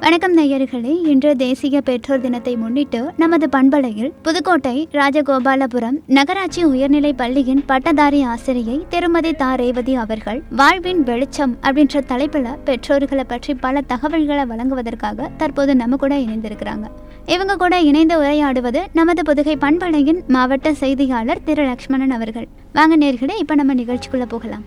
வணக்கம் நேயர்களே இன்று தேசிய பெற்றோர் தினத்தை முன்னிட்டு நமது பண்பலையில் புதுக்கோட்டை ராஜகோபாலபுரம் நகராட்சி உயர்நிலை பள்ளியின் பட்டதாரி ஆசிரியை திருமதி தா ரேவதி அவர்கள் வாழ்வின் வெளிச்சம் அப்படின்ற தலைப்பில் பெற்றோர்களை பற்றி பல தகவல்களை வழங்குவதற்காக தற்போது நம்ம கூட இணைந்திருக்கிறாங்க இவங்க கூட இணைந்து உரையாடுவது நமது புதுகை பண்பலையின் மாவட்ட செய்தியாளர் திரு லக்ஷ்மணன் அவர்கள் வாங்க நேர்களே இப்போ நம்ம நிகழ்ச்சிக்குள்ள போகலாம்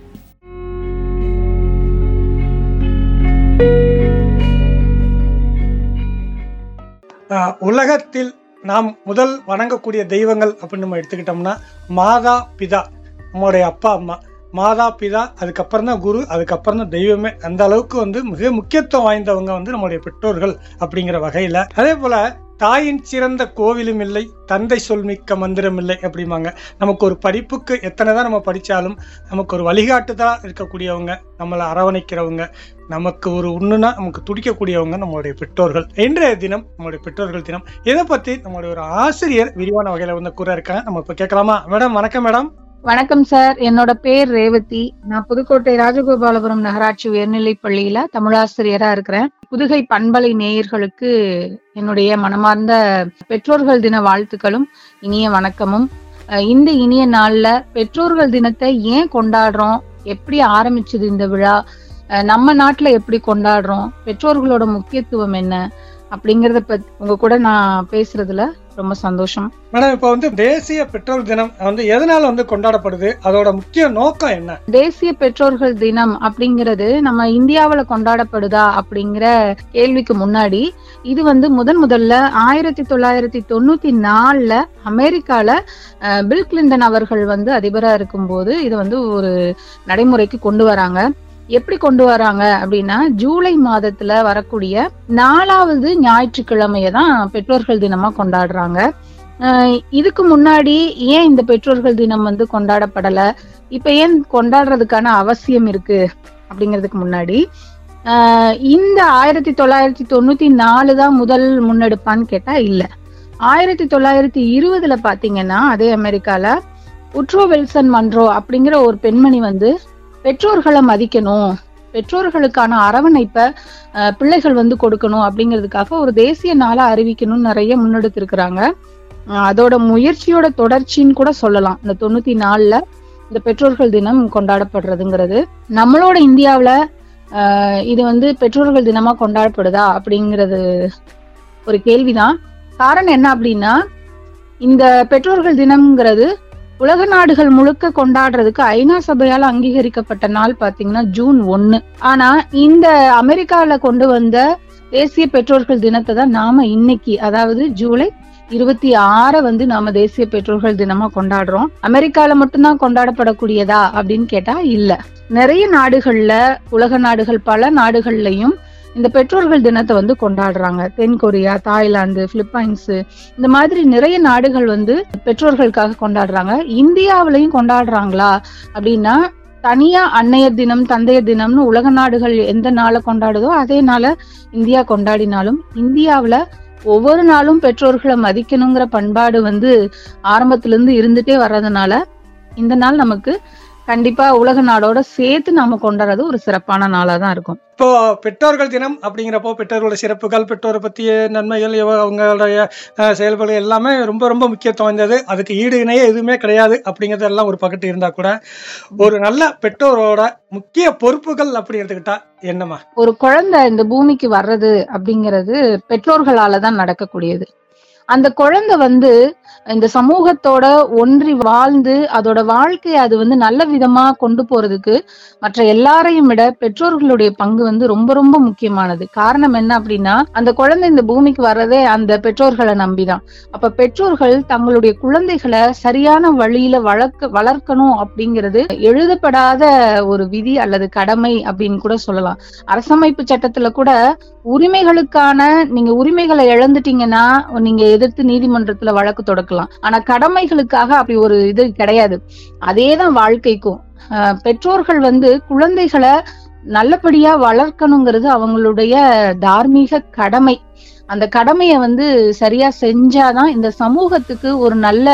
ஆஹ் உலகத்தில் நாம் முதல் வணங்கக்கூடிய தெய்வங்கள் அப்படின்னு நம்ம எடுத்துக்கிட்டோம்னா மாதா பிதா நம்மளுடைய அப்பா அம்மா மாதா பிதா அதுக்கப்புறம் தான் குரு அதுக்கப்புறம் தான் தெய்வமே அந்த அளவுக்கு வந்து மிக முக்கியத்துவம் வாய்ந்தவங்க வந்து நம்மளுடைய பெற்றோர்கள் அப்படிங்கிற வகையில அதே போல தாயின் சிறந்த கோவிலும் இல்லை தந்தை சொல்மிக்க மந்திரம் இல்லை அப்படிம்பாங்க நமக்கு ஒரு படிப்புக்கு எத்தனை தான் நம்ம படித்தாலும் நமக்கு ஒரு வழிகாட்டுதலாக இருக்கக்கூடியவங்க நம்மளை அரவணைக்கிறவங்க நமக்கு ஒரு ஒண்ணுனா நமக்கு துடிக்கக்கூடியவங்க நம்மளுடைய பெற்றோர்கள் இன்றைய தினம் நம்மளுடைய பெற்றோர்கள் தினம் இதை பத்தி நம்மளுடைய ஒரு ஆசிரியர் விரிவான வகையில வந்து கூற இருக்காங்க நம்ம இப்ப கேட்கலாமா மேடம் வணக்கம் மேடம் வணக்கம் சார் என்னோட பேர் ரேவதி நான் புதுக்கோட்டை ராஜகோபாலபுரம் நகராட்சி உயர்நிலைப் பள்ளியில தமிழாசிரியரா இருக்கிறேன் புதுகை பண்பலை நேயர்களுக்கு என்னுடைய மனமார்ந்த பெற்றோர்கள் தின வாழ்த்துக்களும் இனிய வணக்கமும் அஹ் இந்த இனிய நாள்ல பெற்றோர்கள் தினத்தை ஏன் கொண்டாடுறோம் எப்படி ஆரம்பிச்சது இந்த விழா அஹ் நம்ம நாட்டுல எப்படி கொண்டாடுறோம் பெற்றோர்களோட முக்கியத்துவம் என்ன அப்படிங்கறத பத்தி உங்க கூட நான் பேசுறதுல ரொம்ப சந்தோஷம் மேடம் இப்ப வந்து தேசிய பெற்றோர் தினம் வந்து எதனால வந்து கொண்டாடப்படுது அதோட முக்கிய நோக்கம் என்ன தேசிய பெற்றோர்கள் தினம் அப்படிங்கிறது நம்ம இந்தியாவுல கொண்டாடப்படுதா அப்படிங்கிற கேள்விக்கு முன்னாடி இது வந்து முதன் முதல்ல ஆயிரத்தி தொள்ளாயிரத்தி தொண்ணூத்தி நாலுல அமெரிக்கால அஹ், பில் கிளின்டன் அவர்கள் வந்து அதிபரா இருக்கும்போது இது வந்து ஒரு நடைமுறைக்கு கொண்டு வராங்க எப்படி கொண்டு வராங்க அப்படின்னா ஜூலை மாதத்துல வரக்கூடிய நாலாவது ஞாயிற்றுக்கிழமையை தான் பெற்றோர்கள் தினமா கொண்டாடுறாங்க அஹ் இதுக்கு முன்னாடி ஏன் இந்த பெற்றோர்கள் தினம் வந்து கொண்டாடப்படல இப்ப ஏன் கொண்டாடுறதுக்கான அவசியம் இருக்கு அப்படிங்கிறதுக்கு முன்னாடி ஆஹ் இந்த ஆயிரத்தி தொள்ளாயிரத்தி தொண்ணூத்தி நாலு தான் முதல் முன்னெடுப்பான்னு கேட்டா இல்ல ஆயிரத்தி தொள்ளாயிரத்தி இருபதுல பாத்தீங்கன்னா அதே அமெரிக்கால உட்ரோ வில்சன் மன்றோ அப்படிங்கிற ஒரு பெண்மணி வந்து பெற்றோர்களை மதிக்கணும் பெற்றோர்களுக்கான அரவணைப்பை ஆஹ் பிள்ளைகள் வந்து கொடுக்கணும் அப்படிங்கிறதுக்காக ஒரு தேசிய நாளை அறிவிக்கணும்னு நிறைய முன்னெடுத்திருக்கிறாங்க ஆஹ் அதோட முயற்சியோட தொடர்ச்சின்னு கூட சொல்லலாம் இந்த தொண்ணூத்தி நாலுல இந்த பெற்றோர்கள் தினம் கொண்டாடப்படுறதுங்கிறது நம்மளோட இந்தியாவுல ஆஹ் இது வந்து பெற்றோர்கள் தினமா கொண்டாடப்படுதா அப்படிங்கிறது ஒரு கேள்விதான் காரணம் என்ன அப்படின்னா இந்த பெற்றோர்கள் தினம்ங்கிறது உலக நாடுகள் முழுக்க கொண்டாடுறதுக்கு ஐநா சபையால அங்கீகரிக்கப்பட்ட நாள் பாத்தீங்கன்னா ஜூன் ஒன்னு ஆனா இந்த அமெரிக்கால கொண்டு வந்த தேசிய பெற்றோர்கள் தினத்தை தான் நாம இன்னைக்கு அதாவது ஜூலை இருபத்தி ஆற வந்து நாம தேசிய பெற்றோர்கள் தினமா கொண்டாடுறோம் அமெரிக்கால மட்டும்தான் கொண்டாடப்படக்கூடியதா அப்படின்னு கேட்டா இல்ல நிறைய நாடுகள்ல உலக நாடுகள் பல நாடுகள்லயும் இந்த பெற்றோர்கள் தினத்தை வந்து கொண்டாடுறாங்க தென் கொரியா தாய்லாந்து பிலிப்பைன்ஸ் இந்த மாதிரி நிறைய நாடுகள் வந்து பெற்றோர்களுக்காக கொண்டாடுறாங்க இந்தியாவிலையும் கொண்டாடுறாங்களா அப்படின்னா தனியா அன்னையர் தினம் தந்தையர் தினம்னு உலக நாடுகள் எந்த நாளை கொண்டாடுதோ அதே நாளை இந்தியா கொண்டாடினாலும் இந்தியாவுல ஒவ்வொரு நாளும் பெற்றோர்களை மதிக்கணுங்கிற பண்பாடு வந்து ஆரம்பத்துல இருந்து இருந்துட்டே வர்றதுனால இந்த நாள் நமக்கு கண்டிப்பா உலக நாடோட சேர்த்து நாம கொண்டாடுறது ஒரு சிறப்பான நாளா தான் இருக்கும் இப்போ பெற்றோர்கள் தினம் அப்படிங்கிறப்போ பெற்றோர்களோட சிறப்புகள் பெற்றோரை பற்றிய நன்மைகள் இவ- அவங்களுடைய அஹ், செயல்பாடுகள் எல்லாமே ரொம்ப ரொம்ப முக்கியத்துவம் வாய்ந்தது அதுக்கு ஈடு இணையே எதுவுமே கிடையாது அப்படிங்கிறது எல்லாம் ஒரு பக்கத்து இருந்தா கூட ஒரு நல்ல பெற்றோரோட முக்கிய பொறுப்புகள் அப்படி எடுத்துக்கிட்டா என்னம்மா ஒரு குழந்தை இந்த பூமிக்கு வர்றது அப்படிங்கிறது பெற்றோர்களால தான் நடக்கக்கூடியது அந்த குழந்தை வந்து இந்த சமூகத்தோட ஒன்றி வாழ்ந்து அதோட வாழ்க்கையை அது வந்து நல்ல விதமா கொண்டு போறதுக்கு மற்ற எல்லாரையும் விட பெற்றோர்களுடைய பங்கு வந்து ரொம்ப ரொம்ப முக்கியமானது காரணம் என்ன அப்படின்னா அந்த குழந்தை இந்த பூமிக்கு வர்றதே அந்த பெற்றோர்களை நம்பிதான் அப்ப பெற்றோர்கள் தங்களுடைய குழந்தைகளை சரியான வழியில வளர்க்க வளர்க்கணும் அப்படிங்கிறது எழுதப்படாத ஒரு விதி அல்லது கடமை அப்படின்னு கூட சொல்லலாம் அரசமைப்பு சட்டத்துல கூட உரிமைகளுக்கான நீங்க உரிமைகளை இழந்துட்டீங்கன்னா நீங்க எதிர்த்து நீதிமன்றத்துல வழக்கு தொடக்கலாம் ஆனா கடமைகளுக்காக அப்படி ஒரு இது கிடையாது அதேதான் வாழ்க்கைக்கும் ஆஹ் பெற்றோர்கள் வந்து குழந்தைகளை நல்லபடியா வளர்க்கணுங்கிறது அவங்களுடைய தார்மீக கடமை அந்த கடமையை வந்து சரியா செஞ்சாதான் இந்த சமூகத்துக்கு ஒரு நல்ல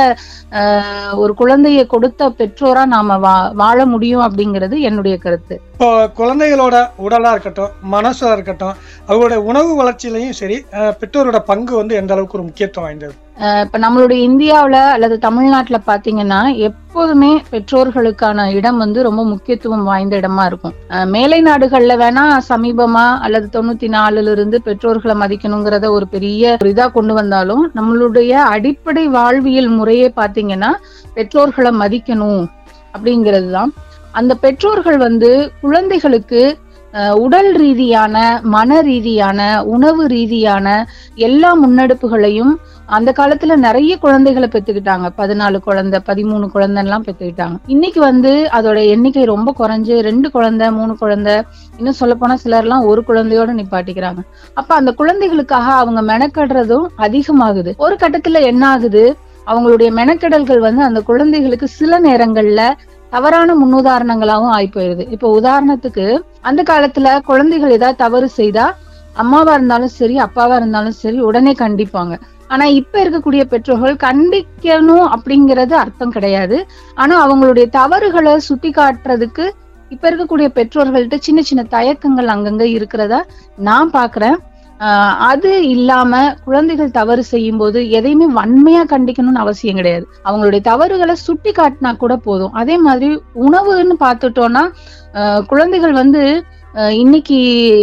ஆஹ், ஒரு குழந்தையை கொடுத்த பெற்றோரா நாம வா வாழ முடியும் அப்படிங்கிறது என்னுடைய கருத்து இப்போ குழந்தைகளோட உடலா இருக்கட்டும் மனசா இருக்கட்டும் அவங்களோட உணவு வளர்ச்சியிலையும் சரி அஹ், பெற்றோரோட பங்கு வந்து எந்த அளவுக்கு ஒரு முக்கியத்துவம் வாய்ந்தது ஆஹ், இப்ப நம்மளுடைய இந்தியாவுல அல்லது தமிழ்நாட்டுல பாத்தீங்கன்னா எப்போதுமே பெற்றோர்களுக்கான இடம் வந்து ரொம்ப முக்கியத்துவம் வாய்ந்த இடமா இருக்கும் ஆஹ், மேலை நாடுகள்ல வேணா சமீபமா அல்லது தொண்ணூத்தி நாலுல இருந்து பெற்றோர்களை மதிக்கணுங்கிறத ஒரு பெரிய ஒரு இதா கொண்டு வந்தாலும் நம்மளுடைய அடிப்படை வாழ்வியல் முறையே பாத்தீங்கன்னா பெற்றோர்களை மதிக்கணும் அப்படிங்கிறது தான் அந்த பெற்றோர்கள் வந்து குழந்தைகளுக்கு அஹ், உடல் ரீதியான மன ரீதியான உணவு ரீதியான எல்லா முன்னெடுப்புகளையும் அந்த காலத்துல நிறைய குழந்தைகளை பெத்துக்கிட்டாங்க பதினாலு குழந்தை பதிமூணு குழந்தைலாம் பெத்துக்கிட்டாங்க இன்னைக்கு வந்து அதோட எண்ணிக்கை ரொம்ப குறைஞ்சு ரெண்டு குழந்தை மூணு குழந்தை இன்னும் சொல்ல போனா சிலர்லாம் ஒரு குழந்தையோட நிப்பாட்டிக்கிறாங்க அப்ப அந்த குழந்தைகளுக்காக அவங்க மெனக்கடுறதும் அதிகமாகுது ஒரு கட்டத்துல என்ன ஆகுது அவங்களுடைய மெனக்கெடல்கள் வந்து அந்த குழந்தைகளுக்கு சில நேரங்கள்ல தவறான முன்னுதாரணங்களாவும் ஆகி போயிருது இப்போ உதாரணத்துக்கு அந்த காலத்துல குழந்தைகள் ஏதாவது தவறு செய்தா அம்மாவா இருந்தாலும் சரி அப்பாவா இருந்தாலும் சரி உடனே கண்டிப்பாங்க ஆனா இப்ப இருக்கக்கூடிய பெற்றோர்கள் கண்டிக்கணும் அப்படிங்கிறது அர்த்தம் கிடையாது ஆனா அவங்களுடைய தவறுகளை சுட்டி காட்டுறதுக்கு இப்ப இருக்கக்கூடிய பெற்றோர்கள்ட்ட சின்ன சின்ன தயக்கங்கள் அங்கங்க இருக்கிறதா நான் பாக்குறேன் ஆஹ் அது இல்லாம குழந்தைகள் தவறு செய்யும் போது எதையுமே வன்மையா கண்டிக்கணும்னு அவசியம் கிடையாது அவங்களுடைய தவறுகளை சுட்டி காட்டினா கூட போதும் அதே மாதிரி உணவுன்னு பார்த்துட்டோம்னா ஆஹ் குழந்தைகள் வந்து ஆஹ் இன்னைக்கு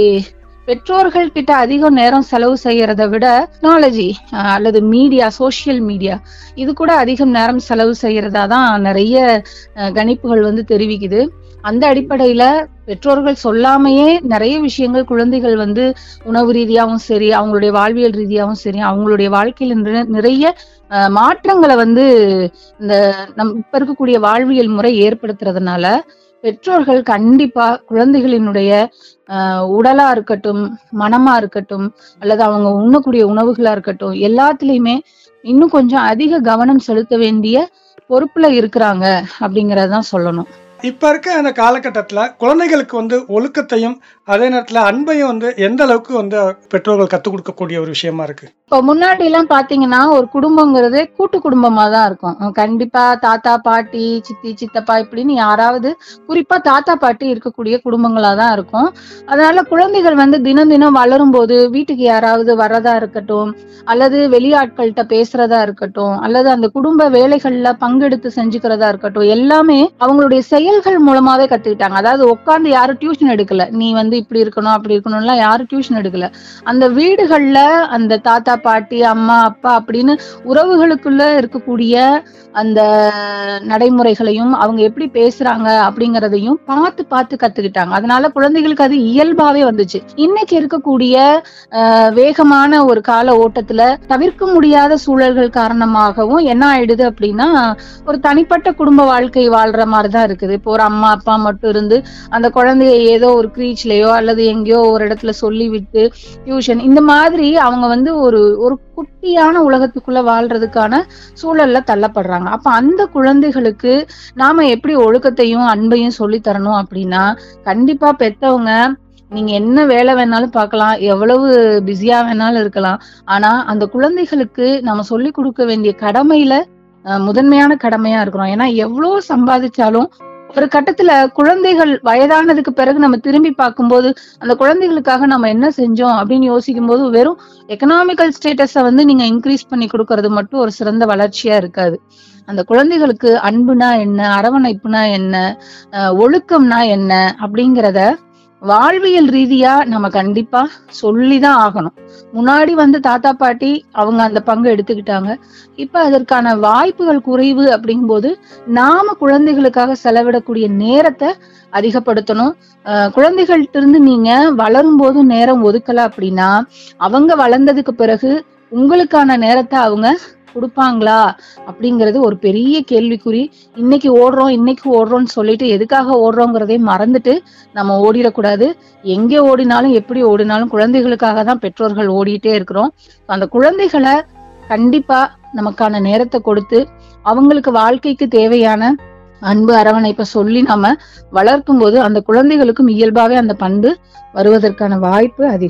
பெற்றோர்கள் கிட்ட அதிக நேரம் செலவு செய்யறதை விட டெக்னாலஜி அல்லது மீடியா சோஷியல் மீடியா இது கூட அதிகம் நேரம் செலவு செய்யறதா தான் நிறைய ஆஹ் கணிப்புகள் வந்து தெரிவிக்குது அந்த அடிப்படையில பெற்றோர்கள் சொல்லாமையே நிறைய விஷயங்கள் குழந்தைகள் வந்து உணவு ரீதியாவும் சரி அவங்களுடைய வாழ்வியல் ரீதியாவும் சரி அவங்களுடைய வாழ்க்கையில நிற- நிறைய ஆஹ் மாற்றங்களை வந்து இந்த நம் இப்ப இருக்கக்கூடிய வாழ்வியல் முறை ஏற்படுத்துறதுனால பெற்றோர்கள் கண்டிப்பா குழந்தைகளினுடைய ஆஹ் உடலா இருக்கட்டும் மனமா இருக்கட்டும் அல்லது அவங்க உண்ணக்கூடிய உணவுகளா இருக்கட்டும் எல்லாத்துலயுமே இன்னும் கொஞ்சம் அதிக கவனம் செலுத்த வேண்டிய பொறுப்புல இருக்கிறாங்க அப்படிங்கறதான் சொல்லணும் இப்ப இருக்க அந்த காலகட்டத்துல குழந்தைகளுக்கு வந்து ஒழுக்கத்தையும் அதே நேரத்துல அன்பையும் வந்து எந்த அளவுக்கு வந்து பெற்றோர்கள் கத்துக் கொடுக்கக்கூடிய ஒரு விஷயமா இருக்கு இப்போ முன்னாடி எல்லாம் பாத்தீங்கன்னா ஒரு குடும்பங்கிறது கூட்டு குடும்பமா தான் இருக்கும் அஹ் கண்டிப்பா தாத்தா பாட்டி சித்தி சித்தப்பா இப்படின்னு யாராவது குறிப்பா தாத்தா பாட்டி இருக்கக்கூடிய குடும்பங்களா தான் இருக்கும் அதனால குழந்தைகள் வந்து தினம் தினம் வளரும் போது வீட்டுக்கு யாராவது வர்றதா இருக்கட்டும் அல்லது வெளியாட்கள்கிட்ட பேசுறதா இருக்கட்டும் அல்லது அந்த குடும்ப வேலைகள்ல பங்கெடுத்து செஞ்சுக்கிறதா இருக்கட்டும் எல்லாமே அவங்களுடைய செயல்கள் மூலமாவே கத்துக்கிட்டாங்க அதாவது உட்கார்ந்து யாரும் டியூஷன் எடுக்கல நீ வந்து இப்படி இருக்கணும் அப்படி இருக்கணும்லாம் யாரும் டியூஷன் எடுக்கல அந்த வீடுகள்ல அந்த தாத்தா பாட்டி அம்மா அப்பா அப்படின்னு உறவுகளுக்குள்ள இருக்கக்கூடிய அந்த நடைமுறைகளையும் அவங்க எப்படி பேசுறாங்க அப்படிங்கறதையும் பார்த்து பார்த்து கத்துக்கிட்டாங்க அதனால குழந்தைகளுக்கு அது இயல்பாவே வந்துச்சு இன்னைக்கு இருக்கக்கூடிய ஆஹ், வேகமான ஒரு கால ஓட்டத்துல தவிர்க்க முடியாத சூழல்கள் காரணமாகவும் என்ன ஆயிடுது அப்படின்னா ஒரு தனிப்பட்ட குடும்ப வாழ்க்கை வாழ்ற மாதிரிதான் இருக்குது இப்போ ஒரு அம்மா அப்பா மட்டும் இருந்து அந்த குழந்தைய ஏதோ ஒரு க்ரீச்லயோ அல்லது எங்கேயோ ஒரு இடத்துல சொல்லி விட்டு டியூஷன் இந்த மாதிரி அவங்க வந்து ஒரு ஒரு குட்டியான உலகத்துக்குள்ள வாழ்றதுக்கான சூழல்ல தள்ளப்படுறாங்க அப்ப அந்த குழந்தைகளுக்கு நாம எப்படி ஒழுக்கத்தையும் அன்பையும் சொல்லி தரணும் அப்படின்னா கண்டிப்பா பெத்தவங்க நீங்க என்ன வேலை வேணாலும் பார்க்கலாம் எவ்வளவு பிஸியா வேணாலும் இருக்கலாம் ஆனா அந்த குழந்தைகளுக்கு நம்ம சொல்லி கொடுக்க வேண்டிய கடமையில அஹ், முதன்மையான கடமையா இருக்கிறோம் ஏன்னா எவ்வளவு சம்பாதிச்சாலும் ஒரு கட்டத்துல குழந்தைகள் வயதானதுக்கு பிறகு நம்ம திரும்பி பார்க்கும்போது அந்த குழந்தைகளுக்காக நம்ம என்ன செஞ்சோம் அப்படின்னு யோசிக்கும் போது வெறும் எக்கனாமிக்கல் ஸ்டேட்டஸ வந்து நீங்க இன்க்ரீஸ் பண்ணி கொடுக்கறது மட்டும் ஒரு சிறந்த வளர்ச்சியா இருக்காது அந்த குழந்தைகளுக்கு அன்புனா என்ன அரவணைப்புனா என்ன அஹ் ஒழுக்கம்னா என்ன அப்படிங்கிறத வாழ்வியல் ரீதியா நம்ம கண்டிப்பா சொல்லிதான் ஆகணும் முன்னாடி வந்து தாத்தா பாட்டி அவங்க அந்த பங்கு எடுத்துக்கிட்டாங்க இப்ப அதற்கான வாய்ப்புகள் குறைவு அப்படிங்கும்போது நாம குழந்தைகளுக்காக செலவிடக்கூடிய நேரத்தை அதிகப்படுத்தணும் அஹ் குழந்தைகள்ட்ட இருந்து நீங்க வளரும் போது நேரம் ஒதுக்கல அப்படின்னா அவங்க வளர்ந்ததுக்கு பிறகு உங்களுக்கான நேரத்தை அவங்க கொடுப்பாங்களா அப்படிங்கிறது ஒரு பெரிய கேள்விக்குறி இன்னைக்கு ஓடுறோம் இன்னைக்கு ஓடுறோம்னு சொல்லிட்டு எதுக்காக ஓடுறோங்கிறதே மறந்துட்டு நம்ம ஓடிடக்கூடாது எங்க ஓடினாலும் எப்படி ஓடினாலும் குழந்தைகளுக்காக தான் பெற்றோர்கள் ஓடிட்டே இருக்கிறோம் அந்த குழந்தைகளை கண்டிப்பா நமக்கான நேரத்தை கொடுத்து அவங்களுக்கு வாழ்க்கைக்கு தேவையான அன்பு அரவணைப்பை சொல்லி நாம வளர்க்கும் போது அந்த குழந்தைகளுக்கும் இயல்பாவே அந்த பண்பு வருவதற்கான வாய்ப்பு அதிகம்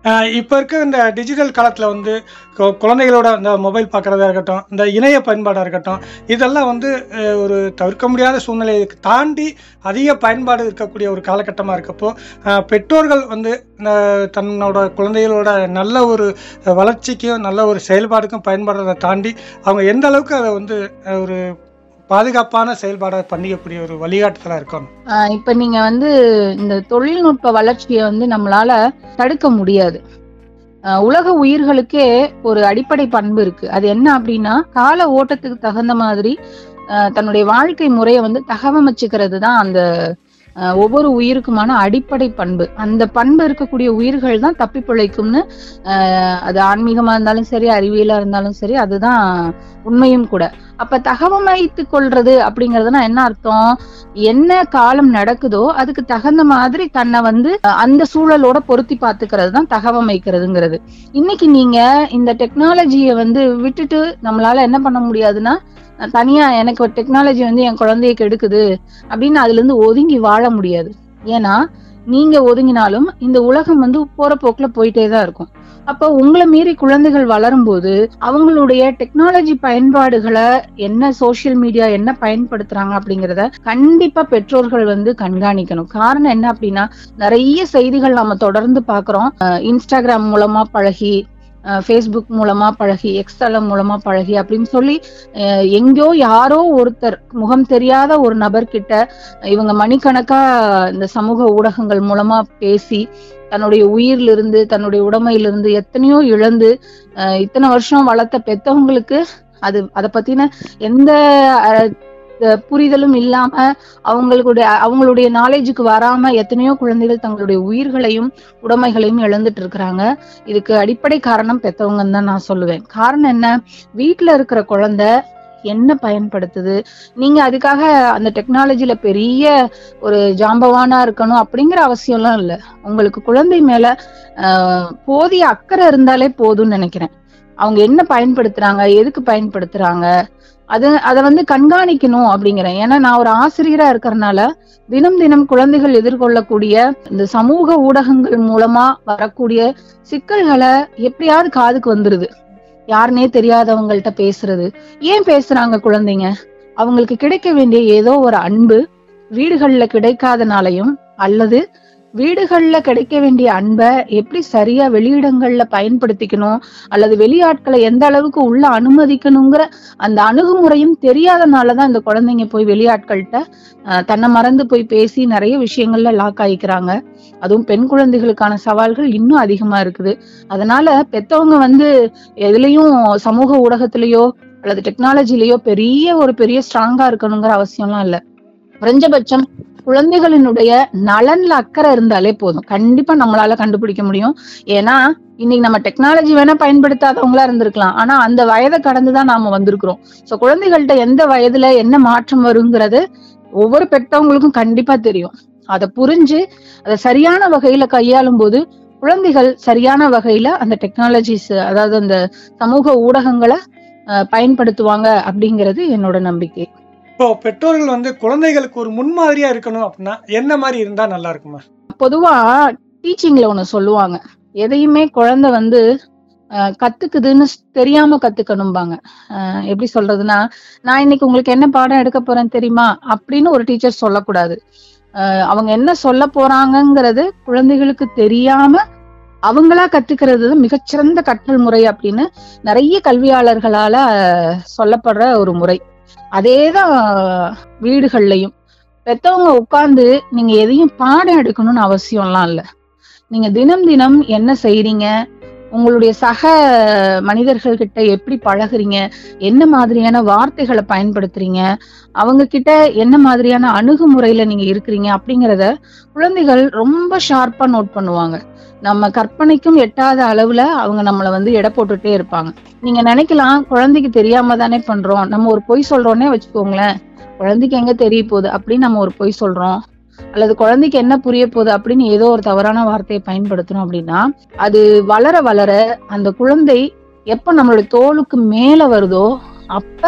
ஆஹ் இப்ப இருக்க இந்த டிஜிட்டல் காலத்துல வந்து கு- குழந்தைகளோட இந்த மொபைல் பார்க்கறதா இருக்கட்டும் இந்த இணைய பயன்பாடா இருக்கட்டும் இதெல்லாம் வந்து அஹ், ஒரு தவிர்க்க முடியாத சூழ்நிலையை தாண்டி அதிக பயன்பாடு இருக்கக்கூடிய ஒரு காலகட்டமா இருக்கப்போ ஆஹ், பெற்றோர்கள் வந்து அஹ், தன்னோட குழந்தைகளோட நல்ல ஒரு அஹ், வளர்ச்சிக்கும் நல்ல ஒரு செயல்பாடுக்கும் பயன்படுறதை தாண்டி அவங்க எந்த அளவுக்கு அதை வந்து அஹ், ஒரு பாதுகாப்பான செயல்பாடை பண்ணிக்கக்கூடிய ஒரு வழிகாட்டுதலா இருக்கணும் ஆஹ் இப்ப நீங்க வந்து இந்த தொழில்நுட்ப வளர்ச்சியை வந்து நம்மளால தடுக்க முடியாது ஆஹ் உலக உயிர்களுக்கே ஒரு அடிப்படை பண்பு இருக்கு அது என்ன அப்படின்னா கால ஓட்டத்துக்கு தகுந்த மாதிரி ஆஹ் தன்னுடைய வாழ்க்கை முறையை வந்து தகவமைச்சுக்கிறது தான் அந்த ஆஹ் ஒவ்வொரு உயிருக்குமான அடிப்படை பண்பு அந்த பண்பு இருக்கக்கூடிய உயிர்கள் தான் தப்பி பிழைக்கும்னு ஆஹ் அது ஆன்மீகமா இருந்தாலும் சரி அறிவியலா இருந்தாலும் சரி அதுதான் உண்மையும் கூட அப்ப தகவமைத்து கொள்றது அப்படிங்கறதுனா என்ன அர்த்தம் என்ன காலம் நடக்குதோ அதுக்கு தகுந்த மாதிரி தன்னை வந்து அஹ், அந்த சூழலோட பொருத்தி பார்த்துக்கிறது தான் தகவமைக்கிறதுங்கிறது இன்னைக்கு நீங்க இந்த டெக்னாலஜியை வந்து விட்டுட்டு நம்மளால என்ன பண்ண முடியாதுன்னா அஹ், தனியா எனக்கு ஒரு டெக்னாலஜி வந்து என் குழந்தைய கெடுக்குது அப்படின்னு அதுல இருந்து ஒதுங்கி வாழ முடியாது ஏன்னா நீங்க ஒதுங்கினாலும் இந்த உலகம் வந்து போற போக்குல போயிட்டே தான் இருக்கும் அப்போ உங்களை மீறி குழந்தைகள் வளரும்போது அவங்களுடைய டெக்னாலஜி பயன்பாடுகளை என்ன சோஷியல் மீடியா என்ன பயன்படுத்துறாங்க அப்படிங்கறத கண்டிப்பா பெற்றோர்கள் வந்து கண்காணிக்கணும் காரணம் என்ன அப்படின்னா நிறைய செய்திகள் நம்ம தொடர்ந்து பாக்குறோம் அஹ் இன்ஸ்டாகிராம் மூலமா பழகி ஃபேஸ்புக் மூலமா பழகி எக்ஸ்தலம் மூலமா பழகி அப்படின்னு சொல்லி அஹ் எங்கேயோ யாரோ ஒருத்தர் முகம் தெரியாத ஒரு நபர்கிட்ட இவங்க மணிக்கணக்கா இந்த சமூக ஊடகங்கள் மூலமா பேசி தன்னுடைய உயிர்ல இருந்து தன்னுடைய உடைமையிலிருந்து எத்தனையோ இழந்து அஹ் இத்தனை வருஷம் வளர்த்த பெத்தவங்களுக்கு அது அதை பத்தின எந்த அஹ், அஹ், புரிதலும் இல்லாம அவங்களுடைய அவங்களுடைய நாலேஜுக்கு வராம எத்தனையோ குழந்தைகள் தங்களுடைய உயிர்களையும் உடைமைகளையும் இழந்துட்டு இருக்கிறாங்க இதுக்கு அடிப்படை காரணம் பெத்தவங்கன்னு தான் நான் சொல்லுவேன் காரணம் என்ன வீட்டுல இருக்கிற குழந்தை என்ன பயன்படுத்துது நீங்க அதுக்காக அந்த டெக்னாலஜில பெரிய ஒரு ஜாம்பவானா இருக்கணும் அப்படிங்கிற அவசியம்லாம் இல்ல உங்களுக்கு குழந்தை மேல ஆஹ், போதிய அக்கறை இருந்தாலே போதும்னு நினைக்கிறேன் அவங்க என்ன பயன்படுத்துறாங்க எதுக்கு பயன்படுத்துறாங்க அது அதை வந்து கண்காணிக்கணும் அப்படிங்கிறேன் ஏன்னா நான் ஒரு ஆசிரியரா இருக்கறனால தினம் தினம் குழந்தைகள் எதிர்கொள்ளக்கூடிய இந்த சமூக ஊடகங்கள் மூலமா வரக்கூடிய சிக்கல்களை எப்படியாவது காதுக்கு வந்துருது யாருனே தெரியாதவங்கள்ட்ட பேசுறது ஏன் பேசுறாங்க குழந்தைங்க அவங்களுக்கு கிடைக்க வேண்டிய ஏதோ ஒரு அன்பு வீடுகள்ல கிடைக்காதனாலையும் அல்லது வீடுகள்ல கிடைக்க வேண்டிய அன்பை எப்படி சரியா வெளியிடங்கள்ல பயன்படுத்திக்கணும் அல்லது வெளியாட்களை எந்த அளவுக்கு உள்ள அனுமதிக்கணுங்கிற அந்த அணுகுமுறையும் தெரியாதனாலதான் இந்த குழந்தைங்க போய் வெளியாட்கள்கிட்ட அஹ், தன்னை மறந்து போய் பேசி நிறைய விஷயங்கள்ல லாக் ஆயிக்கிறாங்க அதுவும் பெண் குழந்தைகளுக்கான சவால்கள் இன்னும் அதிகமா இருக்குது அதனால பெத்தவங்க வந்து எதுலயும் சமூக ஊடகத்திலேயோ அல்லது டெக்னாலஜிலயோ பெரிய ஒரு பெரிய ஸ்ட்ராங்கா இருக்கணுங்கிற அவசியம்லாம் இல்ல குறைஞ்சபட்சம் குழந்தைகளினுடைய நலன்ல அக்கறை இருந்தாலே போதும் கண்டிப்பா நம்மளால கண்டுபிடிக்க முடியும் ஏன்னா இன்னைக்கு நம்ம டெக்னாலஜி வேணா பயன்படுத்தாதவங்களா இருந்திருக்கலாம் ஆனா அந்த வயதை கடந்துதான் நாம வந்திருக்கிறோம் சோ குழந்தைகள்கிட்ட எந்த வயதுல என்ன மாற்றம் வருங்கிறது ஒவ்வொரு பெற்றவங்களுக்கும் கண்டிப்பா தெரியும் அதை புரிஞ்சு அதை சரியான வகையில கையாளும் போது குழந்தைகள் சரியான வகையில அந்த டெக்னாலஜிஸ் அதாவது அந்த சமூக ஊடகங்களை அஹ், பயன்படுத்துவாங்க அப்படிங்கிறது என்னோட நம்பிக்கை இப்போ பெற்றோர்கள் வந்து குழந்தைகளுக்கு ஒரு முன்மாதிரியா இருக்கணும் அப்படின்னா என்ன மாதிரி இருந்தா நல்லா இருக்குமா பொதுவா டீச்சிங்ல ஒண்ணு சொல்லுவாங்க எதையுமே குழந்தை வந்து அஹ், கத்துக்குதுன்னு ஸ்- தெரியாம கத்துக்கணும்பாங்க அஹ், எப்படி சொல்றதுன்னா நான் இன்னைக்கு உங்களுக்கு என்ன பாடம் எடுக்க போறேன் தெரியுமா அப்படின்னு ஒரு டீச்சர் சொல்லக்கூடாது அஹ், அவங்க என்ன சொல்ல போறாங்கங்கிறது குழந்தைகளுக்கு தெரியாம அவங்களா கத்துக்கிறது தான் மிகச்சிறந்த கற்றல் முறை அப்படின்னு நிறைய கல்வியாளர்களால அஹ், சொல்லப்படுற ஒரு முறை அதேதான் வீடுகள்லயும் பெத்தவங்க உட்கார்ந்து நீங்க எதையும் பாடம் எடுக்கணும்னு அவசியம்லாம் இல்ல நீங்க தினம் தினம் என்ன செய்றீங்க உங்களுடைய சக மனிதர்கள் கிட்ட எப்படி பழகுறீங்க என்ன மாதிரியான வார்த்தைகளை பயன்படுத்துறீங்க அவங்க கிட்ட என்ன மாதிரியான அணுகுமுறையில நீங்க இருக்கிறீங்க அப்படிங்கறத குழந்தைகள் ரொம்ப ஷார்ப்பா நோட் பண்ணுவாங்க நம்ம கற்பனைக்கும் எட்டாத அளவுல அவங்க நம்மள வந்து எடை போட்டுட்டே இருப்பாங்க நீங்க நினைக்கலாம் குழந்தைக்கு தெரியாம தானே பண்றோம் நம்ம ஒரு பொய் சொல்றோன்னே வச்சுக்கோங்களேன் குழந்தைக்கு எங்க தெரிய போகுது அப்படின்னு நம்ம ஒரு பொய் சொல்றோம் அல்லது குழந்தைக்கு என்ன புரிய போகுது அப்படின்னு ஏதோ ஒரு தவறான வார்த்தையை பயன்படுத்துறோம் அப்படின்னா அது வளர வளர அந்த குழந்தை எப்ப நம்மளுடைய தோலுக்கு மேல வருதோ அப்ப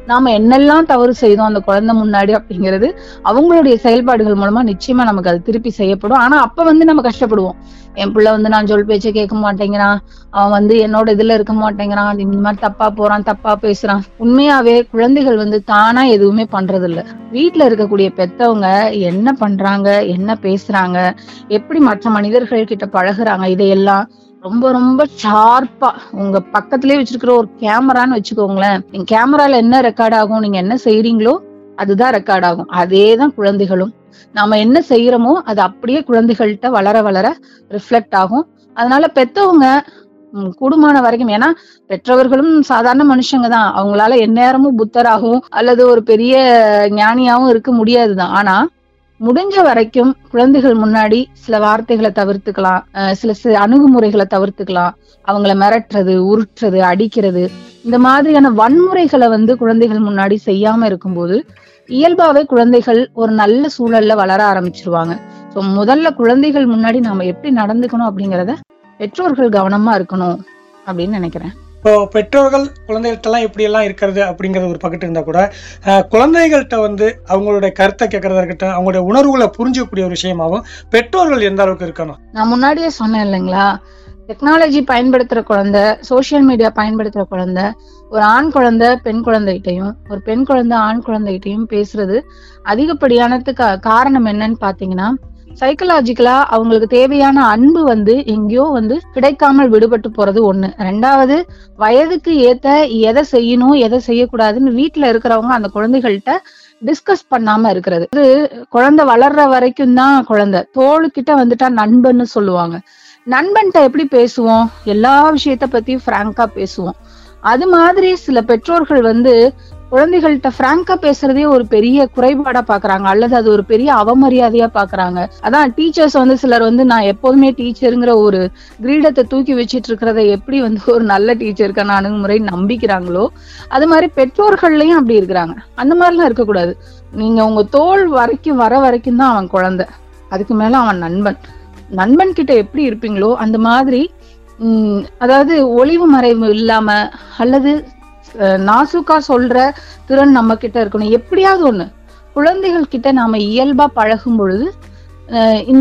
நாம என்னெல்லாம் தவறு செய்தோம் அந்த குழந்தை முன்னாடி அப்படிங்கிறது அவங்களுடைய செயல்பாடுகள் மூலமா நிச்சயமா நமக்கு அது திருப்பி செய்யப்படும் ஆனா அப்ப வந்து நம்ம கஷ்டப்படுவோம் என் பிள்ளை வந்து நான் சொல் பேச்ச கேட்க மாட்டேங்கிறான் அவன் வந்து என்னோட இதுல இருக்க மாட்டேங்கிறான் இந்த மாதிரி தப்பா போறான் தப்பா பேசுறான் உண்மையாவே குழந்தைகள் வந்து தானா எதுவுமே பண்றது இல்ல வீட்டுல இருக்கக்கூடிய பெத்தவங்க என்ன பண்றாங்க என்ன பேசுறாங்க எப்படி மற்ற மனிதர்கள் கிட்ட பழகுறாங்க இதையெல்லாம் ரொம்ப ரொம்ப ஷார்ப்பா உங்க பக்கத்திலேயே வச்சிருக்கிற ஒரு கேமரான்னு வச்சுக்கோங்களேன் நீங்க கேமரால என்ன ரெக்கார்ட் ஆகும் நீங்க என்ன செய்றீங்களோ அதுதான் ரெக்கார்ட் ஆகும் அதேதான் குழந்தைகளும் நாம என்ன செய்யறோமோ அது அப்படியே குழந்தைகள்கிட்ட வளர வளர ரிஃப்ளெக்ட் ஆகும் அதனால பெத்தவங்க ம், கூடுமான வரைக்கும் ஏன்னா பெற்றவர்களும் சாதாரண மனுஷங்க தான் அவங்களால எந்நேரமும் புத்தராகவும் அல்லது ஒரு பெரிய ஞானியாவும் இருக்க முடியாதுதான் ஆனா முடிஞ்ச வரைக்கும் குழந்தைகள் முன்னாடி சில வார்த்தைகளை தவிர்த்துக்கலாம் அஹ் சில சில அணுகுமுறைகளை தவிர்த்துக்கலாம் அவங்கள மிரட்டுறது உருட்டுறது அடிக்கிறது இந்த மாதிரியான வன்முறைகளை வந்து குழந்தைகள் முன்னாடி செய்யாம இருக்கும்போது இயல்பாவே குழந்தைகள் ஒரு நல்ல சூழல்ல வளர ஆரம்பிச்சிருவாங்க சோ முதல்ல குழந்தைகள் முன்னாடி நாம எப்படி நடந்துக்கணும் அப்படிங்கறத பெற்றோர்கள் கவனமா இருக்கணும் அப்படின்னு நினைக்கிறேன் இப்போ பெற்றோர்கள் குழந்தைகள்ட்டலாம் எப்படி எல்லாம் இருக்கிறது அப்படிங்கிறது ஒரு பக்கத்து இருந்தா கூட அஹ், குழந்தைகள்கிட்ட வந்து அவங்களுடைய கருத்தை கேட்கறதா இருக்கட்டும் அவங்களுடைய உணர்வுகளை புரிஞ்சக்கூடிய ஒரு விஷயமாகவும் பெற்றோர்கள் எந்த அளவுக்கு இருக்கணும் நான் முன்னாடியே சொன்னேன் இல்லைங்களா டெக்னாலஜி பயன்படுத்துற குழந்தை சோஷியல் மீடியா பயன்படுத்துற குழந்தை ஒரு ஆண் குழந்தை பெண் குழந்தைகிட்டையும் ஒரு பெண் குழந்தை ஆண் குழந்தைகிட்டையும் பேசுறது அதிகப்படியானதுக்கு கா- காரணம் என்னன்னு பாத்தீங்கன்னா சைக்கலாஜிக்கலா அவங்களுக்கு தேவையான அன்பு வந்து எங்கேயோ வந்து கிடைக்காமல் விடுபட்டு போறது ஒண்ணு ரெண்டாவது வயதுக்கு ஏத்த எதை செய்யணும் எதை செய்யக்கூடாதுன்னு வீட்டுல இருக்கிறவங்க அந்த குழந்தைகள்கிட்ட டிஸ்கஸ் பண்ணாம இருக்கிறது அது குழந்தை வளர்ற வரைக்கும் தான் குழந்தை தோளுக்கிட்ட வந்துட்டா நண்பன்னு சொல்லுவாங்க நண்பன்கிட்ட எப்படி பேசுவோம் எல்லா விஷயத்த பத்தியும் பிராங்கா பேசுவோம் அது மாதிரி சில பெற்றோர்கள் வந்து குழந்தைகள்கிட்ட பிராங்கா பேசுறதே ஒரு பெரிய குறைபாடா பாக்குறாங்க அல்லது அது ஒரு பெரிய அவமரியாதையா பாக்குறாங்க அதான் டீச்சர்ஸ் வந்து சிலர் வந்து நான் எப்போதுமே டீச்சருங்கிற ஒரு கிரீடத்தை தூக்கி வச்சிட்டு இருக்கிறத எப்படி வந்து ஒரு நல்ல டீச்சருக்கான அணுகுமுறை நம்பிக்கிறாங்களோ அது மாதிரி பெற்றோர்கள்லயும் அப்படி இருக்கிறாங்க அந்த மாதிரிலாம் இருக்கக்கூடாது நீங்க உங்க தோல் வரைக்கும் வர வரைக்கும் தான் அவன் குழந்தை அதுக்கு மேல அவன் நண்பன் நண்பன் கிட்ட எப்படி இருப்பீங்களோ அந்த மாதிரி உம் அதாவது ஒளிவு மறைவு இல்லாம அல்லது அஹ், நாசூக்கா சொல்ற திறன் நம்ம கிட்ட இருக்கணும் எப்படியாவது ஒண்ணு குழந்தைகள் கிட்ட நாம இயல்பா பழகும் பொழுது அஹ், இந்த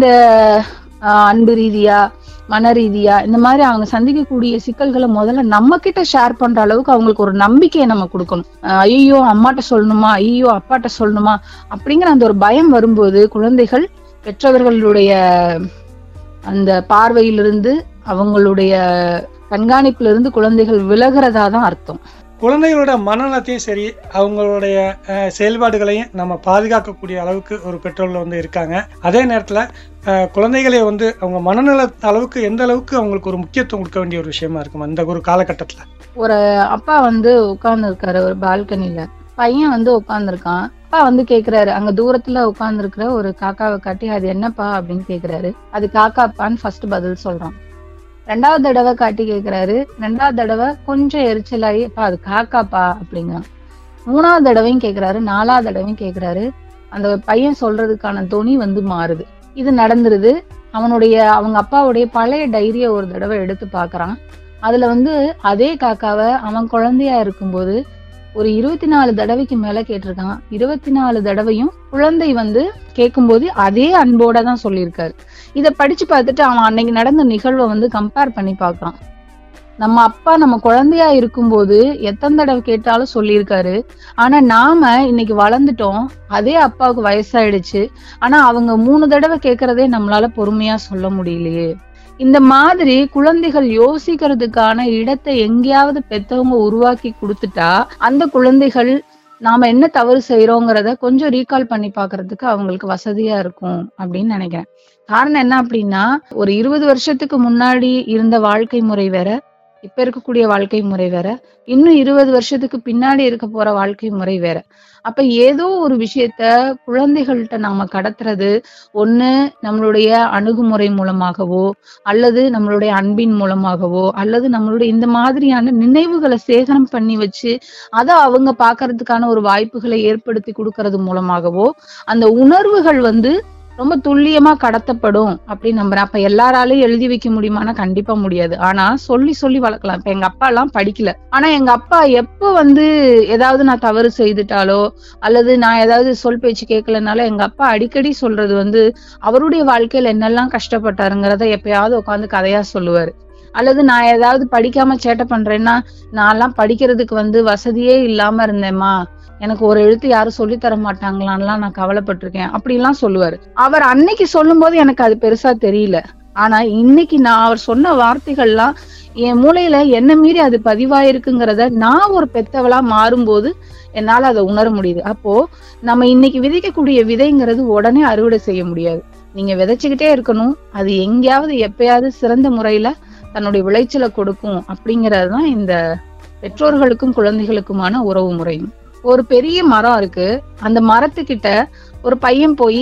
அஹ், அன்பு ரீதியா மன ரீதியா இந்த மாதிரி அவங்க சந்திக்கக்கூடிய சிக்கல்களை முதல்ல நம்ம கிட்ட ஷேர் பண்ற அளவுக்கு அவங்களுக்கு ஒரு நம்பிக்கையை நம்ம கொடுக்கணும் ஐயோ அம்மாட்ட சொல்லணுமா ஐயோ அப்பாட்ட சொல்லணுமா அப்படிங்கிற அந்த ஒரு பயம் வரும்போது குழந்தைகள் பெற்றவர்களுடைய அந்த பார்வையிலிருந்து அவங்களுடைய கண்காணிப்புல இருந்து குழந்தைகள் விலகிறதா தான் அர்த்தம் குழந்தைகளோட மனநலத்தையும் சரி அவங்களுடைய அஹ், செயல்பாடுகளையும் நம்ம பாதுகாக்கக்கூடிய அளவுக்கு ஒரு பெற்றோர்கள் வந்து இருக்காங்க அதே நேரத்தில் குழந்தைகளை வந்து அவங்க மனநல அளவுக்கு எந்த அளவுக்கு அவங்களுக்கு ஒரு முக்கியத்துவம் கொடுக்க வேண்டிய ஒரு விஷயமா இருக்கும் அந்த ஒரு காலகட்டத்தில் ஒரு அப்பா வந்து உட்கார்ந்து இருக்காரு ஒரு பால்கனில பையன் வந்து உட்கார்ந்துருக்கான் அப்பா வந்து கேக்குறாரு அங்க தூரத்துல உட்கார்ந்து இருக்கிற ஒரு காக்காவை காட்டி அது என்னப்பா அப்படின்னு கேக்குறாரு அது காக்காப்பான்னு ஃபர்ஸ்ட் பதில் சொல்றான் ரெண்டாவது தடவை காட்டி கேக்குறாரு ரெண்டாவது தடவை கொஞ்சம் எரிச்சலாகி அப்பா அது காக்காப்பா அப்படிங்கிறான் மூணாவது தடவையும் கேக்குறாரு நாலாவது தடவையும் கேக்குறாரு அந்த பையன் சொல்றதுக்கான தொனி வந்து மாறுது இது நடந்துருது அவனுடைய அவங்க அப்பாவுடைய பழைய டைரிய ஒரு தடவை எடுத்து பாக்குறான் அதுல வந்து அதே காக்காவை அவன் குழந்தையா இருக்கும்போது ஒரு இருபத்தி நாலு தடவைக்கு மேல கேட்டிருக்கான் இருபத்தி நாலு தடவையும் குழந்தை வந்து கேட்கும்போது அதே அன்போட தான் சொல்லியிருக்காரு இத படிச்சு பார்த்துட்டு அவன் அன்னைக்கு நடந்த நிகழ்வை வந்து கம்பேர் பண்ணி பார்க்கறான் நம்ம அப்பா நம்ம குழந்தையா இருக்கும்போது எத்தனை தடவை கேட்டாலும் சொல்லியிருக்காரு ஆனா நாம இன்னைக்கு வளர்ந்துட்டோம் அதே அப்பாவுக்கு வயசாயிடுச்சு ஆனா அவங்க மூணு தடவை கேட்கறதே நம்மளால பொறுமையா சொல்ல முடியலையே இந்த மாதிரி குழந்தைகள் யோசிக்கிறதுக்கான இடத்தை எங்கேயாவது பெத்தவங்க உருவாக்கி கொடுத்துட்டா அந்த குழந்தைகள் நாம என்ன தவறு செய்யறோங்கிறத கொஞ்சம் ரீகால் பண்ணி பாக்குறதுக்கு அவங்களுக்கு வசதியா இருக்கும் அப்படின்னு நினைக்கிறேன் காரணம் என்ன அப்படின்னா ஒரு இருபது வருஷத்துக்கு முன்னாடி இருந்த வாழ்க்கை முறை வேற இப்ப இருக்கக்கூடிய வாழ்க்கை முறை வேற இன்னும் இருபது வருஷத்துக்கு பின்னாடி இருக்க போற வாழ்க்கை முறை வேற அப்ப ஏதோ ஒரு விஷயத்த குழந்தைகள்கிட்ட நாம கடத்துறது ஒண்ணு நம்மளுடைய அணுகுமுறை மூலமாகவோ அல்லது நம்மளுடைய அன்பின் மூலமாகவோ அல்லது நம்மளுடைய இந்த மாதிரியான நினைவுகளை சேகரம் பண்ணி வச்சு அதை அவங்க பார்க்கறதுக்கான ஒரு வாய்ப்புகளை ஏற்படுத்தி கொடுக்கறது மூலமாகவோ அந்த உணர்வுகள் வந்து ரொம்ப துல்லியமா கடத்தப்படும் அப்படின்னு நம்புறேன் அப்ப எல்லாராலையும் எழுதி வைக்க முடியுமானா கண்டிப்பா முடியாது ஆனா சொல்லி சொல்லி வளர்க்கலாம் இப்ப எங்க அப்பா எல்லாம் படிக்கல ஆனா எங்க அப்பா எப்ப வந்து ஏதாவது நான் தவறு செய்துட்டாலோ அல்லது நான் ஏதாவது சொல் பேச்சு கேட்கலனால எங்க அப்பா அடிக்கடி சொல்றது வந்து அவருடைய வாழ்க்கையில என்னெல்லாம் கஷ்டப்பட்டாருங்கிறத எப்பயாவது உட்காந்து கதையா சொல்லுவாரு அல்லது நான் ஏதாவது படிக்காம சேட்டை பண்றேன்னா நான்லாம் படிக்கிறதுக்கு வந்து வசதியே இல்லாம இருந்தேம்மா எனக்கு ஒரு எழுத்து யாரும் சொல்லி தர மாட்டாங்களான்லாம் நான் கவலைப்பட்டிருக்கேன் அப்படிலாம் சொல்லுவாரு அவர் அன்னைக்கு சொல்லும்போது எனக்கு அது பெருசா தெரியல ஆனா இன்னைக்கு நான் அவர் சொன்ன வார்த்தைகள்லாம் என் மூளையில என்ன மீறி அது பதிவாயிருக்குங்கிறத நான் ஒரு பெத்தவளா மாறும்போது என்னால அதை உணர முடியுது அப்போ நம்ம இன்னைக்கு விதைக்கக்கூடிய விதைங்கிறது உடனே அறுவடை செய்ய முடியாது நீங்க விதைச்சுக்கிட்டே இருக்கணும் அது எங்கேயாவது எப்பயாவது சிறந்த முறையில தன்னுடைய விளைச்சலை கொடுக்கும் அப்படிங்கிறது தான் இந்த பெற்றோர்களுக்கும் குழந்தைகளுக்குமான உறவு முறையும் ஒரு பெரிய மரம் இருக்கு அந்த மரத்துக்கிட்ட ஒரு பையன் போய்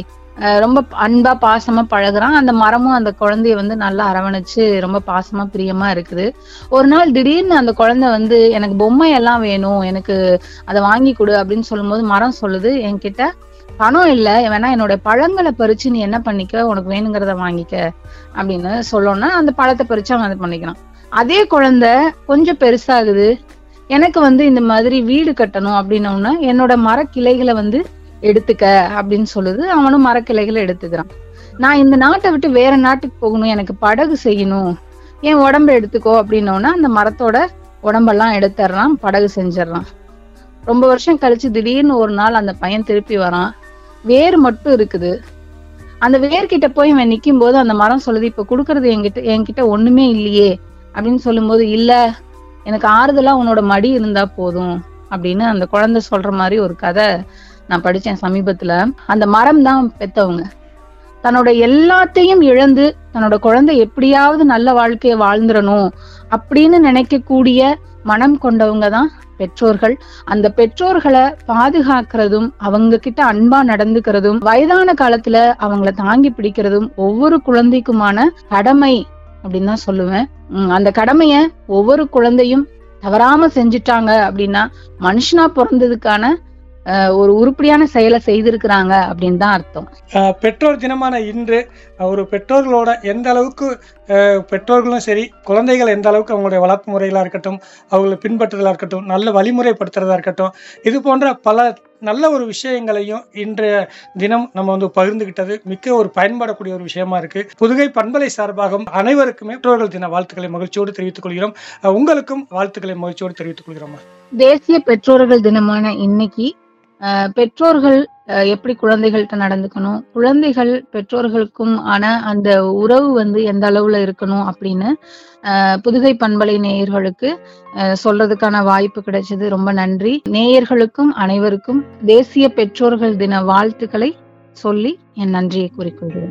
ரொம்ப அன்பா பாசமா பழகுறான் அந்த மரமும் அந்த குழந்தைய வந்து நல்லா அரவணைச்சு ரொம்ப பாசமா பிரியமா இருக்குது ஒரு நாள் திடீர்னு அந்த குழந்தை வந்து எனக்கு பொம்மை எல்லாம் வேணும் எனக்கு அதை வாங்கி கொடு அப்படின்னு சொல்லும்போது மரம் சொல்லுது என்கிட்ட பணம் இல்ல வேணா என்னோட பழங்களை பறிச்சு நீ என்ன பண்ணிக்க உனக்கு வேணுங்கிறத வாங்கிக்க அப்படின்னு சொல்லணும்னா அந்த பழத்தை பறிச்சு அவன் அதை பண்ணிக்கிறான் அதே குழந்தை கொஞ்சம் பெருசாகுது எனக்கு வந்து இந்த மாதிரி வீடு கட்டணும் அப்படின்னோம்னா என்னோட மரக்கிளைகளை வந்து எடுத்துக்க அப்படின்னு சொல்லுது அவனும் மரக்கிளைகளை எடுத்துக்கிறான் நான் இந்த நாட்டை விட்டு வேற நாட்டுக்கு போகணும் எனக்கு படகு செய்யணும் என் உடம்ப எடுத்துக்கோ அப்படின்னோன்னா அந்த மரத்தோட உடம்பெல்லாம் எடுத்துடுறான் படகு செஞ்சிடறான் ரொம்ப வருஷம் கழிச்சு திடீர்னு ஒரு நாள் அந்த பையன் திருப்பி வரான் வேர் மட்டும் இருக்குது அந்த வேர்கிட்ட போய் இவன் நிக்கும் போது அந்த மரம் சொல்லுது இப்ப குடுக்கறது என்கிட்ட என்கிட்ட ஒண்ணுமே இல்லையே அப்படின்னு சொல்லும்போது இல்ல எனக்கு ஆறுதலா உன்னோட மடி இருந்தா போதும் அப்படின்னு அந்த குழந்தை சொல்ற மாதிரி ஒரு கதை நான் படிச்சேன் சமீபத்துல அந்த மரம் தான் பெத்தவங்க தன்னோட எல்லாத்தையும் இழந்து தன்னோட குழந்தை எப்படியாவது நல்ல வாழ்க்கையை வாழ்ந்துடணும் அப்படின்னு நினைக்கக்கூடிய மனம் கொண்டவங்க தான் பெற்றோர்கள் அந்த பெற்றோர்களை பாதுகாக்கிறதும் அவங்க கிட்ட அன்பா நடந்துக்கிறதும் வயதான காலத்துல அவங்கள தாங்கி பிடிக்கிறதும் ஒவ்வொரு குழந்தைக்குமான கடமை அப்படின்னு தான் சொல்லுவேன் அந்த கடமைய ஒவ்வொரு குழந்தையும் தவறாம செஞ்சுட்டாங்க அப்படின்னா மனுஷனா பிறந்ததுக்கான ஒரு உருப்படியான செயலை செய்திருக்கிறாங்க அப்படின்னு தான் அர்த்தம் பெற்றோர் தினமான இன்று ஒரு பெற்றோர்களோட எந்த அளவுக்கு பெற்றோர்களும் சரி குழந்தைகள் எந்த அளவுக்கு அவங்களுடைய வளர்ப்பு முறைகளாக இருக்கட்டும் அவங்களை பின்பற்றுதலாக இருக்கட்டும் நல்ல வழிமுறைப்படுத்துறதா இருக்கட்டும் இது போன்ற பல நல்ல ஒரு விஷயங்களையும் இன்றைய தினம் நம்ம வந்து பகிர்ந்துகிட்டது மிக்க ஒரு பயன்படக்கூடிய ஒரு விஷயமா இருக்கு புதுகை பண்பலை சார்பாக அனைவருக்குமே பெற்றோர்கள் தின வாழ்த்துக்களை மகிழ்ச்சியோடு தெரிவித்துக் கொள்கிறோம் உங்களுக்கும் வாழ்த்துக்களை மகிழ்ச்சியோடு தெரிவித்துக் கொள்கிறோம் தேசிய பெற்றோர்கள் தினமான இன்னைக்கு பெற்றோர்கள் எப்படி குழந்தைகள்கிட்ட நடந்துக்கணும் குழந்தைகள் பெற்றோர்களுக்கும் ஆன அந்த உறவு வந்து எந்த அளவுல இருக்கணும் அப்படின்னு புதுகை பண்பலை நேயர்களுக்கு சொல்றதுக்கான வாய்ப்பு கிடைச்சது ரொம்ப நன்றி நேயர்களுக்கும் அனைவருக்கும் தேசிய பெற்றோர்கள் தின வாழ்த்துக்களை சொல்லி என் நன்றியை கூறிக்கொள்கிறேன்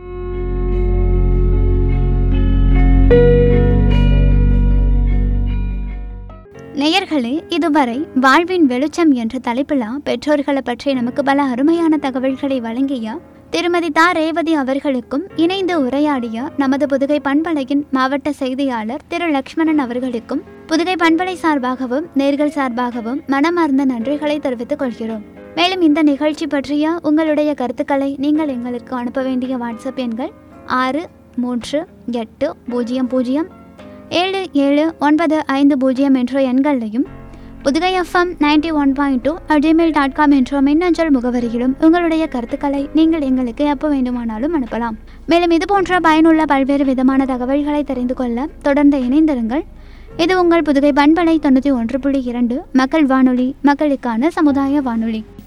நேயர்களே இதுவரை வாழ்வின் வெளிச்சம் என்ற தலைப்பில் பெற்றோர்களை பற்றி நமக்கு பல அருமையான தகவல்களை வழங்கிய திருமதி தா ரேவதி அவர்களுக்கும் இணைந்து உரையாடிய நமது புதுகை பண்பலையின் மாவட்ட செய்தியாளர் திரு லக்ஷ்மணன் அவர்களுக்கும் புதுகை பண்பலை சார்பாகவும் நேர்கள் சார்பாகவும் மனமார்ந்த நன்றிகளை தெரிவித்துக் கொள்கிறோம் மேலும் இந்த நிகழ்ச்சி பற்றிய உங்களுடைய கருத்துக்களை நீங்கள் எங்களுக்கு அனுப்ப வேண்டிய வாட்ஸ்அப் எண்கள் ஆறு மூன்று எட்டு பூஜ்ஜியம் பூஜ்ஜியம் ஏழு ஏழு ஒன்பது ஐந்து பூஜ்ஜியம் என்ற எண்களையும் Pudugai FM ninety one point two Gmail dot com என்ற மின்னஞ்சல் முகவரியிலும் உங்களுடைய கருத்துக்களை நீங்கள் எங்களுக்கு எப்போ வேண்டுமானாலும் அனுப்பலாம் மேலும் இது போன்ற பயனுள்ள பல்வேறு விதமான தகவல்களை தெரிந்து கொள்ள தொடர்ந்து இணைந்திருங்கள் இது உங்கள் புதுகை பண்பலை தொண்ணூற்றி ஒன்று புள்ளி இரண்டு மக்கள் வானொலி மக்களுக்கான சமுதாய வானொலி